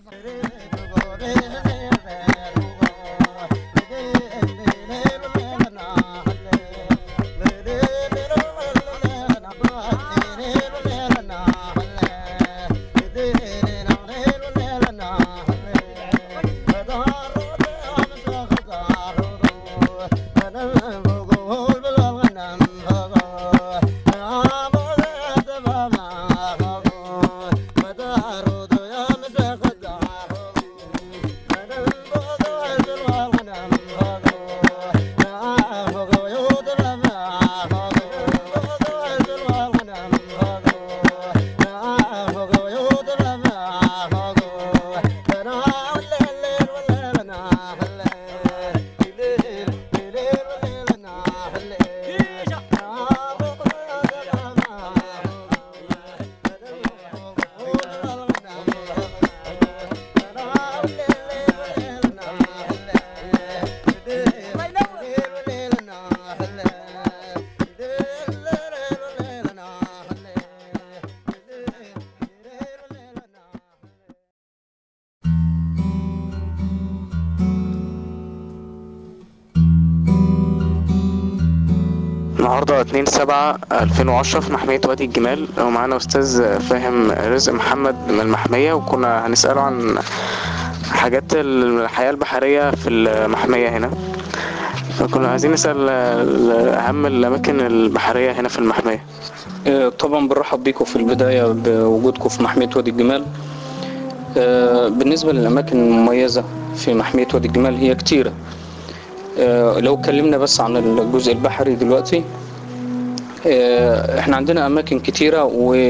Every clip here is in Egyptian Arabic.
النهارده 2 7 2010 في محمية وادي الجمال ومعانا أستاذ فاهم رزق محمد من المحمية وكنا هنسأله عن حاجات الحياة البحرية في المحمية هنا فكنا عايزين نسأل أهم الأماكن البحرية هنا في المحمية آه، طبعا بنرحب بيكم في البداية بوجودكم في محمية وادي الجمال آه، بالنسبة للأماكن المميزة في محمية وادي الجمال هي كتيرة آه، لو اتكلمنا بس عن الجزء البحري دلوقتي آه، احنا عندنا أماكن كتيرة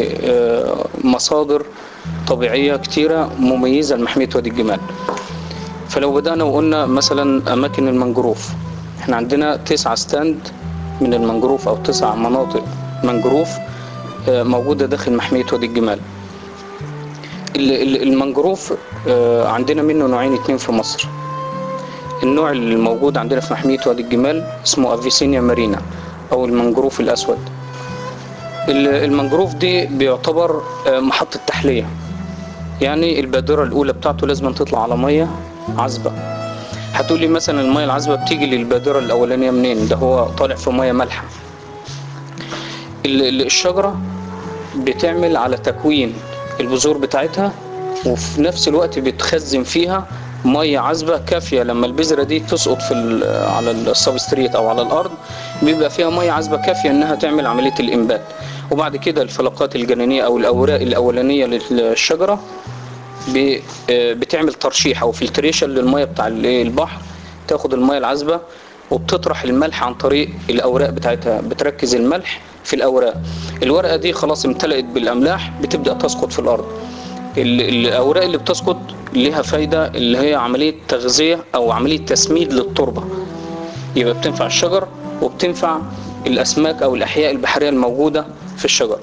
ومصادر طبيعية كتيرة مميزة لمحمية وادي الجمال فلو بدأنا وقلنا مثلا أماكن المنجروف احنا عندنا تسعة ستاند من المنجروف أو تسع مناطق منجروف آه، موجودة داخل محمية وادي الجمال ال- ال- المنجروف آه، عندنا منه نوعين اتنين في مصر النوع الموجود عندنا في محمية وادي الجمال اسمه افيسينيا مارينا او المنجروف الاسود ال- المنجروف دي بيعتبر آه، محطة تحلية يعني البادرة الاولى بتاعته لازم تطلع على مية عذبة هتقولي مثلا المية العذبة بتيجي للبادرة الاولانية منين ده هو طالع في مية مالحة ال- ال- الشجرة بتعمل على تكوين البذور بتاعتها وفي نفس الوقت بتخزن فيها ميه عذبه كافيه لما البذره دي تسقط في ال- على السبستريت او على الارض بيبقى فيها ميه عذبه كافيه انها تعمل عمليه الانبات وبعد كده الفلقات الجنينيه او الاوراق الاولانيه للشجره ب- آه، بتعمل ترشيح او فلتريشن للميه بتاع ال- البحر تاخد الميه العذبه وبتطرح الملح عن طريق الاوراق بتاعتها بتركز الملح في الاوراق الورقه دي خلاص امتلأت بالاملاح بتبدا تسقط في الارض ال- الاوراق اللي بتسقط ليها فايده اللي هي عمليه تغذيه او عمليه تسميد للتربه يبقى بتنفع الشجر وبتنفع الاسماك او الاحياء البحريه الموجوده في الشجر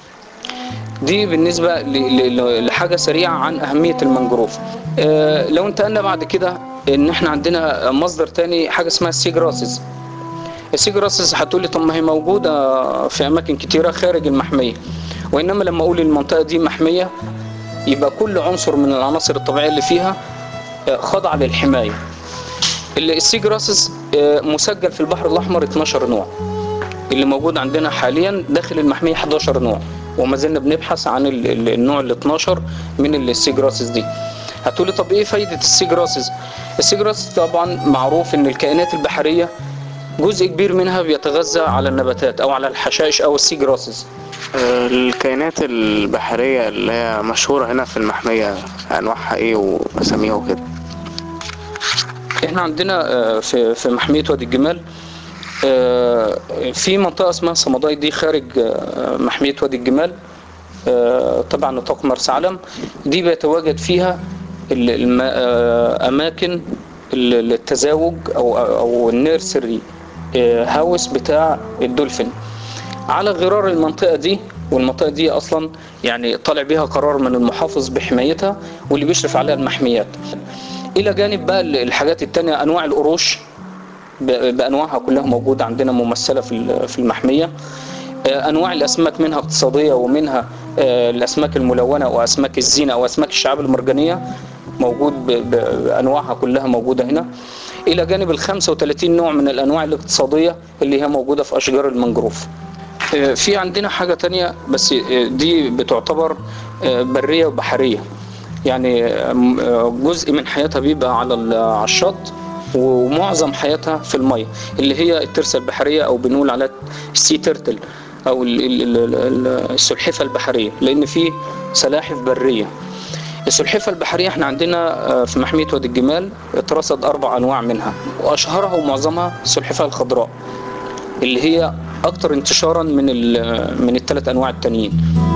دي بالنسبه ل- ل- لحاجه سريعه عن اهميه المنجروف آه، لو انتقلنا بعد كده ان احنا عندنا مصدر تاني حاجه اسمها السي جراسز السي جراسز هتقولي طب ما هي موجوده في اماكن كتيره خارج المحميه وانما لما اقول المنطقه دي محميه يبقى كل عنصر من العناصر الطبيعيه اللي فيها آه، خاضعه للحمايه ال- السي جراسز آه، مسجل في البحر الاحمر 12 نوع اللي موجود عندنا حاليا داخل المحميه 11 نوع وما زلنا بنبحث عن ال- ال- النوع ال 12 من السي جراسز دي هتقولي طب ايه فايده السي جراسز السي جراسز طبعا معروف ان الكائنات البحريه جزء كبير منها بيتغذى على النباتات او على الحشائش او السي جراسز آه، الكائنات البحرية اللي هي مشهورة هنا في المحمية أنواعها إيه وأساميها وكده احنا عندنا آه، في في محميه وادي الجمال آه، في منطقه اسمها صمداي دي خارج آه، محميه وادي الجمال آه، تبع نطاق مرسى علم دي بيتواجد فيها ال- الم- آه، اماكن ال- التزاوج او او النيرسري آه، هاوس بتاع الدولفين على غرار المنطقه دي والمنطقه دي اصلا يعني طالع بيها قرار من المحافظ بحمايتها واللي بيشرف عليها المحميات الى جانب بقى الحاجات التانية انواع القروش ب- بانواعها كلها موجوده عندنا ممثله في ال- في المحميه آه، انواع الاسماك منها اقتصاديه ومنها آه، الاسماك الملونه واسماك الزينه او اسماك الشعاب المرجانيه موجود ب- ب- بانواعها كلها موجوده هنا الى جانب ال 35 نوع من الانواع الاقتصاديه اللي هي موجوده في اشجار المنجروف آه، في عندنا حاجه تانية بس آه، دي بتعتبر آه، بريه وبحريه يعني آه، م- آه، جزء من حياتها بيبقى على ال- على الشط ومعظم حياتها في الميه اللي هي الترسه البحريه او بنقول عليها السي تيرتل او ال- ال- ال- ال- السلحفه البحريه لان في سلاحف بريه السلحفه البحريه احنا عندنا آه، في محميه وادي الجمال اترصد اربع انواع منها واشهرها ومعظمها السلحفه الخضراء اللي هي اكتر انتشارا من ال- من الثلاث انواع التانيين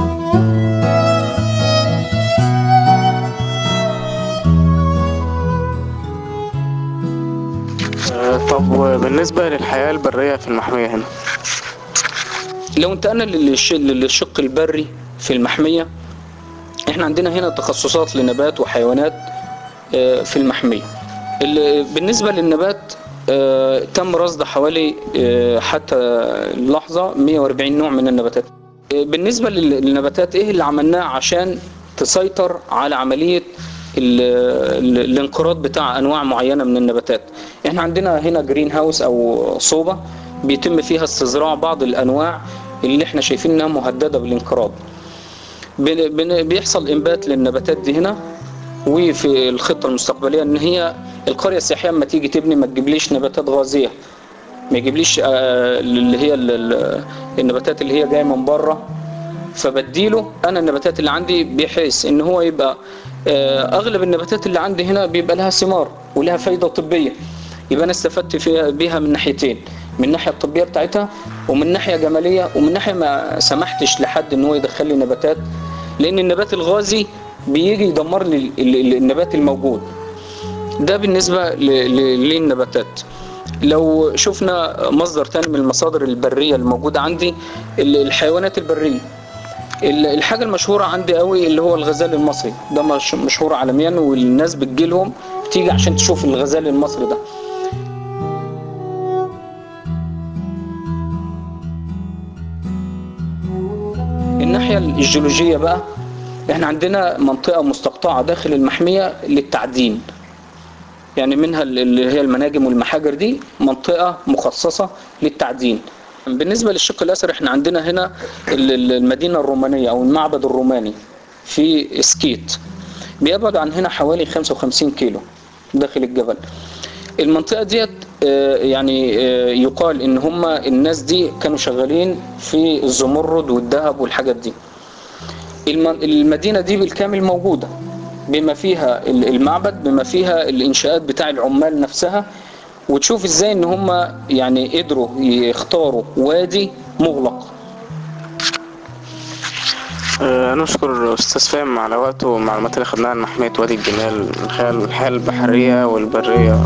آه، طب وبالنسبة للحياة البرية في المحمية هنا لو انتقلنا للش- للشق البري في المحمية احنا عندنا هنا تخصصات لنبات وحيوانات آه، في المحمية ال- بالنسبة للنبات آه، تم رصد حوالي آه، حتى اللحظة 140 نوع من النباتات آه، بالنسبة لل- للنباتات ايه اللي عملناه عشان تسيطر على عملية ال- ال- الانقراض بتاع انواع معينه من النباتات احنا عندنا هنا جرين هاوس او صوبه بيتم فيها استزراع بعض الانواع اللي احنا شايفين انها مهدده بالانقراض بن- بن- بيحصل انبات للنباتات دي هنا وفي الخطه المستقبليه ان هي القريه السياحيه لما تيجي تبني ما تجيبليش نباتات غازيه ما يجيبليش آه، اللي هي ال- ال- النباتات اللي هي جايه من بره فبديله انا النباتات اللي عندي بحيث ان هو يبقى آه، اغلب النباتات اللي عندي هنا بيبقى لها ثمار ولها فايده طبيه يبقى انا استفدت فيها بيها من ناحيتين من الناحيه الطبيه بتاعتها ومن ناحيه جماليه ومن ناحيه ما سمحتش لحد ان هو يدخل لي نباتات لان النبات الغازي بيجي يدمر لي ال- ال- النبات الموجود ده بالنسبه ل- ل- للنباتات لو شفنا مصدر تاني من المصادر البريه الموجوده عندي ال- الحيوانات البريه ال- الحاجة المشهورة عندي قوي اللي هو الغزال المصري ده مش مشهور عالميا والناس بتجيلهم تيجي عشان تشوف الغزال المصري ده الناحية الجيولوجية بقى احنا عندنا منطقة مستقطعة داخل المحمية للتعدين يعني منها اللي هي المناجم والمحاجر دي منطقة مخصصة للتعدين بالنسبة للشق الأثري احنا عندنا هنا ال- ال- المدينة الرومانية أو المعبد الروماني في سكيت بيبعد عن هنا حوالي 55 كيلو داخل الجبل المنطقة ديت آه، يعني آه، يقال ان هم الناس دي كانوا شغالين في الزمرد والذهب والحاجات دي الم- المدينة دي بالكامل موجودة بما فيها ال- المعبد بما فيها الإنشاءات بتاع العمال نفسها وتشوف ازاي ان هم يعني قدروا يختاروا وادي مغلق آه، نشكر أستاذ فاهم على وقته والمعلومات اللي خدناها عن محمية وادي الجمال من خلال الحياة البحرية والبرية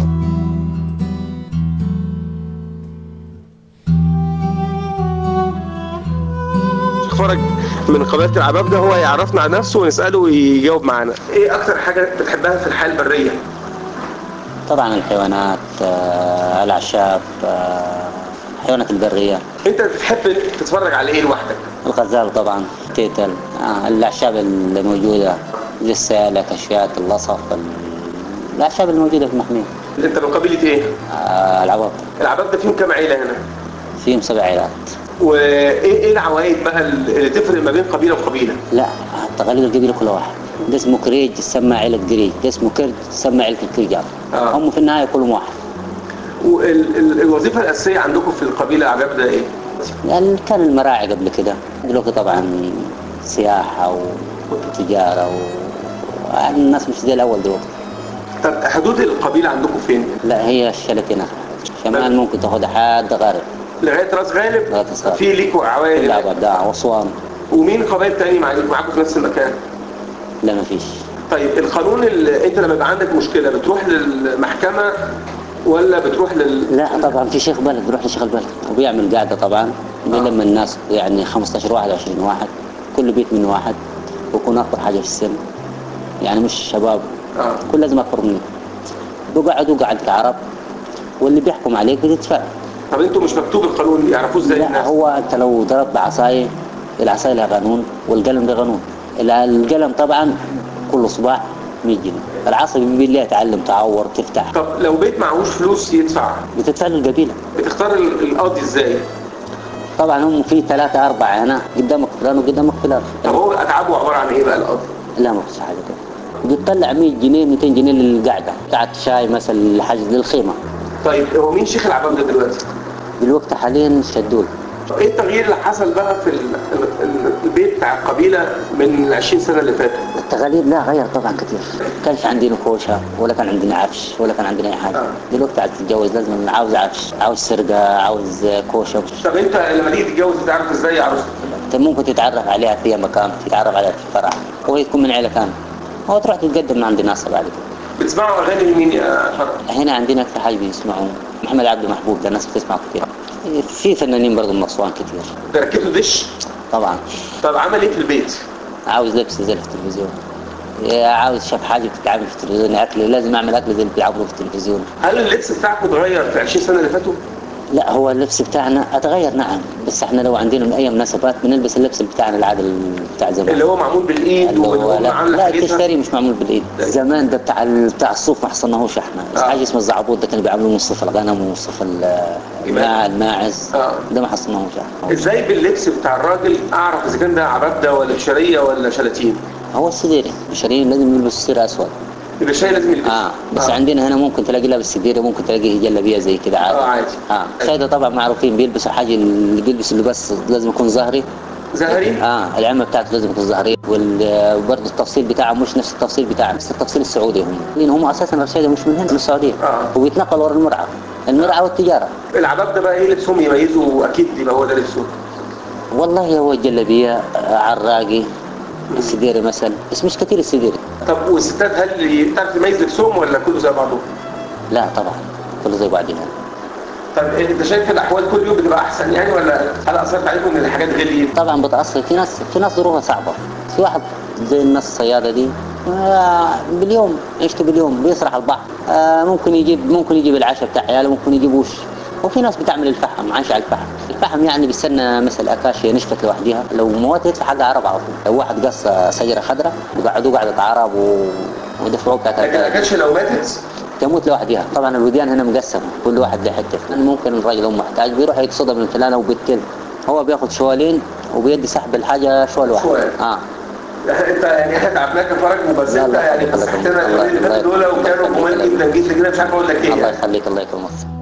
فرج من قبيله العباب ده هو يعرفنا عن نفسه ونساله ويجاوب معانا ايه اكتر حاجه بتحبها في الحياه البريه طبعا الحيوانات آه، الأعشاب آه، الحيوانات البرية انت بتحب تتفرج على ايه لوحدك الغزال طبعا تيتل آه، الأعشاب اللي موجودة زي السالك أشياء القصف ال- الأعشاب الموجودة في المحمية انت من قبيله ايه آه، العواطف العباب ده فيهم كام عيله هنا فيهم سبع عائلات وايه ايه العوائد بقى اللي تفرق ما بين قبيله وقبيله لا تقاليد القبيلة كل واحد ده اسمه كريج يسمى عيلة قريج ده اسمه كرد يسمى عيلة الكرجال آه. هم في النهاية كلهم واحد والوظيفه الاساسيه عندكم في القبيله العباب ده ايه يعني كان المراعي قبل كده دلوقتي طبعا سياحة وتجارة و... يعني الناس مش زي الأول دلوقتي طب حدود القبيله عندكم فين لا هي الشلت هنا شمال ممكن تاخد حد غارب لغايه راس غالب لغاية راس غالب. في ليكوا عوائل كلها بداع واسوان ومين قبائل تاني معاك- معاكم في نفس المكان لا ما فيش طيب القانون اللي انت لما يبقى عندك مشكله بتروح للمحكمه ولا بتروح لل لا طبعا في شيخ بلد بيروح لشيخ البلد وبيعمل قاعده طبعا بيلم الناس يعني 15 واحد 20 واحد كل بيت من واحد ويكون اكبر حاجه في السن يعني مش شباب اه كل لازم اكبر منك بيقعدوا قعدة عرب واللي بيحكم عليك بتدفع طب انتوا مش مكتوب القانون يعرفوه ازاي لا الناس هو انت لو ضربت بعصايه العصايه لها قانون والقلم ده قانون ال- القلم طبعا كل صباح 100 جنيه العصبي بيقول لها تعلم تعور تفتح طب لو بيت معهوش فلوس يدفع بتدفع له القبيله بتختار ال- القاضي ازاي؟ طبعا هم في ثلاثة أربعة هنا قدامك فلان وقدامك فلان طب هو اتعابه عباره عن ايه بقى القاضي؟ لا ما فيش حاجة كده بتطلع 100 جنيه 200 جنيه للقعدة قعدة شاي مثلا الحجز للخيمة طيب هو مين شيخ العباب ده دلوقتي؟ دلوقتي حاليا شدول طب ايه التغيير اللي حصل بقى في ال- ال- ال- البيت بتاع القبيله من ال 20 سنه اللي فاتوا؟ التغاليب لا غير طبعا كثير كانش عندنا كوشه ولا كان عندنا عفش ولا كان عندنا اي حاجه آه. دلوقتي عايز تتجوز لازم عاوز عفش عاوز سرقه عاوز كوشه طب انت لما تيجي تتجوز تعرف ازاي عروستك؟ انت ممكن تتعرف عليها في مكان تتعرف عليها في الفرح وهي تكون من عيله كامله هو تروح تتقدم من عند ناس بعد كده بتسمعوا اغاني لمين يا فرج؟ هنا عندنا اكثر حاجه بيسمعوا محمد عبد المحبوب ده الناس بتسمعه كثير في فنانين برضه من اسوان كثير تركبوا دش طبعا طب عمل ايه في البيت؟ عاوز لبس زي اللي في التلفزيون يا عاوز شاف حاجه بتتعمل في التلفزيون اكل لازم اعمل اكل زي اللي بيعملوا في التلفزيون هل اللبس بتاعكم اتغير في 20 سنه اللي فاتوا؟ لا هو اللبس بتاعنا اتغير نعم بس احنا لو عندنا من اي مناسبات بنلبس اللبس بتاعنا العادي بتاع زمان اللي هو معمول بالايد اللي هو والام لا, عامله لا حاجتها تشتري مش معمول بالايد لا. زمان ده بتاع ال- بتاع الصوف ما حصلناهوش احنا آه. حاجه اسمه الزعبوط ده كانوا بيعملوه من صوف الغنم ومن صوف ال- الماع- الماعز آه. ده ما حصلناهوش احنا ازاي باللبس بتاع الراجل اعرف اذا كان ده عبابده ولا شريه ولا شلاتين؟ هو السديري الشريين لازم يلبس سدير اسود يبقى الشاي لازم يلبس اه بس آه. عندنا هنا ممكن تلاقي لابس سديري ممكن تلاقي جلابيه زي كده عادي اه عادي اه السيدة طبعا معروفين بيلبسوا حاجه اللي بيلبس اللباس لازم يكون ظهري زهري اه العمه بتاعته لازم تكون ظهريه وال- وبرضه التفصيل بتاعه مش نفس التفصيل بتاعنا نفس التفصيل السعودي هم لان هم اساسا الرشاده مش من هنا من السعوديه آه. وبيتنقل ورا المرعى المرعى والتجاره العباب ده بقى ايه لبسهم يميزوا اكيد يبقى هو ده لبسه والله هو الجلابيه آه، عراقي السديري مثلا بس مش كثير السديري طب والستات هل تعرف تميز لبسهم ولا كله زي بعضه؟ لا طبعا كله زي بعضنا طب انت شايف الاحوال كل يوم بتبقى احسن يعني ولا هل اثرت عليكم ان الحاجات غليت؟ طبعا بتاثر في ناس في ناس ظروفها صعبه في واحد زي الناس الصياده دي آه، باليوم عيشته باليوم بيسرح البحر آه، ممكن يجيب ممكن يجيب العشاء بتاع عياله ممكن يجيبوش وفي ناس بتعمل الفحم عايش على الفحم الفحم يعني بيستنى مثل اكاشيا نشفت لوحدها لو موت يدفع حق عرب على طول لو واحد قص شجره خضراء وقعدوه قعده عرب و... ودفعوه بتاعت لكن ما كانش لو ماتت تموت لوحدها طبعا الوديان هنا مقسمه كل واحد له حته يعني ممكن الراجل هو محتاج بيروح يتصدم من فلانه وبالتل هو بياخد شوالين وبيدي سحب الحاجه شوال واحد شوال. اه انت يعني احنا تعبناك يا فرج بس لا، انت لا، يعني الله مسحتنا يخليك. اليومين اللي فاتوا دول الله وكانوا يخليك. جمال جدا جدا كده مش عارف اقول لك ايه الله يعني. يخليك الله يكرمك